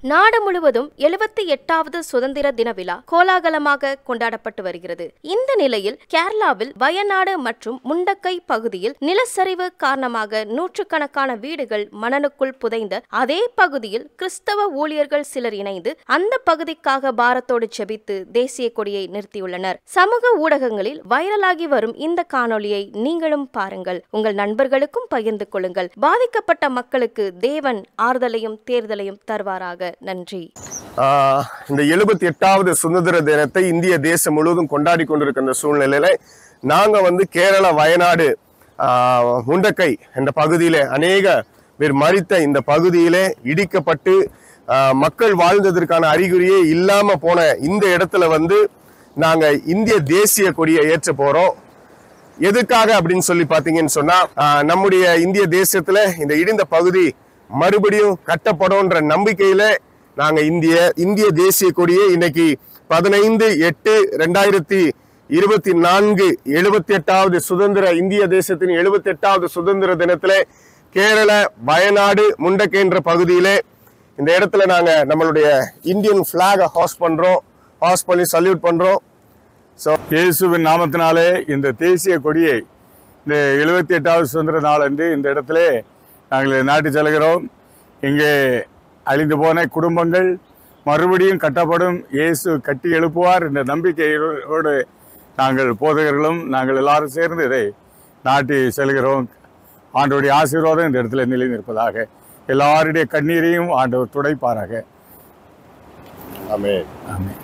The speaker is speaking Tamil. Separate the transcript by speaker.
Speaker 1: நாடு முழுவதும் எழுபத்தி எட்டாவது சுதந்திர தின விழா கோலாகலமாக கொண்டாடப்பட்டு வருகிறது இந்த நிலையில் கேரளாவில் வயநாடு மற்றும் முண்டக்கை பகுதியில் நிலச்சரிவு காரணமாக நூற்றுக்கணக்கான வீடுகள் மணலுக்குள் புதைந்த அதே பகுதியில் கிறிஸ்தவ ஊழியர்கள் சிலர் இணைந்து அந்த பகுதிக்காக பாரத்தோடு செபித்து தேசிய கொடியை நிறுத்தியுள்ளனர் சமூக ஊடகங்களில் வைரலாகி வரும் இந்த காணொளியை நீங்களும் பாருங்கள் உங்கள் நண்பர்களுக்கும் பகிர்ந்து கொள்ளுங்கள் பாதிக்கப்பட்ட மக்களுக்கு தேவன் ஆறுதலையும் தேர்தலையும் தருவாராக நன்றி
Speaker 2: ஆஹ் இந்த எழுபத்தி எட்டாவது சுதந்திர தினத்தை இந்திய தேசம் முழுவதும் கொண்டாடி கொண்டிருக்கிற சூழ்நிலையில நாங்க வந்து கேரள வயநாடு ஆஹ் முண்டக்கை என்ற பகுதியில அநேக பேர் மறித்த இந்த பகுதியிலே இடிக்கப்பட்டு ஆஹ் மக்கள் வாழ்ந்ததற்கான அறிகுறியே இல்லாம போன இந்த இடத்துல வந்து நாங்க இந்திய தேசிய கொடியை ஏற்ற போறோம் எதுக்காக அப்படின்னு சொல்லி பாத்தீங்கன்னு சொன்னா ஆஹ் நம்முடைய இந்திய தேசத்துல இந்த இடிந்த பகுதி மறுபடியும் கட்டப்படும்ன்ற நம்பிக்கையில நாங்க இந்திய இந்திய தேசிய கொடியை இன்னைக்கு பதினைந்து எட்டு ரெண்டாயிரத்தி இருபத்தி நான்கு எழுபத்தி எட்டாவது சுதந்திர இந்திய தேசத்தின் எழுபத்தி எட்டாவது சுதந்திர தினத்திலே கேரள வயநாடு முண்டக்கேன்ற பகுதியிலே இந்த இடத்துல நாங்க நம்மளுடைய இந்தியன் பிளாக ஹாஸ் பண்றோம் ஹாஸ் பண்ணி சல்யூட் பண்றோம் ஸோ
Speaker 3: இயேசுவின் நாமத்தினாலே இந்த தேசிய கொடியை இந்த எழுபத்தி எட்டாவது சுதந்திர நாள் அன்று இந்த இடத்திலே நாங்கள் நாட்டி செல்கிறோம் இங்கே அழிந்து போன குடும்பங்கள் மறுபடியும் கட்டப்படும் இயேசு கட்டி எழுப்புவார் என்ற நம்பிக்கையோடு நாங்கள் போதகர்களும் நாங்கள் எல்லாரும் சேர்ந்து இதை நாட்டி செல்கிறோம் ஆண்டவருடைய ஆசீர்வாதம் இந்த இடத்துல நிலை நிற்பதாக எல்லாருடைய கண்ணீரையும் ஆண்டவர் துடைப்பாராக
Speaker 2: ஆமென்
Speaker 3: ஆமென்